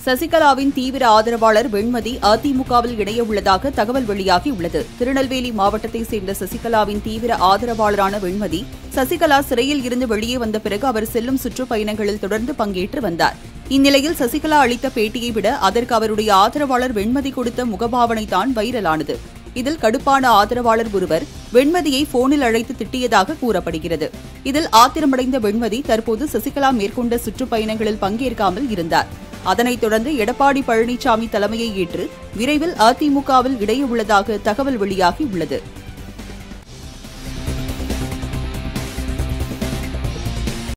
சசிகலாவின் தீவிர ஆதரவாளர் வெண்மதி அதிமுகவில் இணைய உள்ளதாக தகவல் வெளியாகியுள்ளது திருநெல்வேலி மாவட்டத்தைச் சேர்ந்த சசிகலாவின் தீவிர ஆதரவாளரான வெண்மதி சசிகலா சிறையில் இருந்து வெளியே வந்த பிறகு அவர் செல்லும் சுற்றுப்பயணங்களில் தொடர்ந்து பங்கேற்று வந்தார் இந்நிலையில் சசிகலா அளித்த பேட்டியை விட அதற்கு அவருடைய ஆதரவாளர் வெண்மதி கொடுத்த முகபாவனை தான் வைரலானது இதில் கடுப்பான ஆதரவாளர் ஒருவர் வெண்மதியை போனில் அழைத்து திட்டியதாக கூறப்படுகிறது இதில் ஆத்திரமடைந்த வெண்மதி தற்போது சசிகலா மேற்கொண்ட சுற்றுப்பயணங்களில் பங்கேற்காமல் இருந்தார் அதனைத் தொடர்ந்து எடப்பாடி பழனிசாமி தலைமையை ஏற்று விரைவில் அதிமுகவில் இடைய உள்ளதாக தகவல் வெளியாகி உள்ளது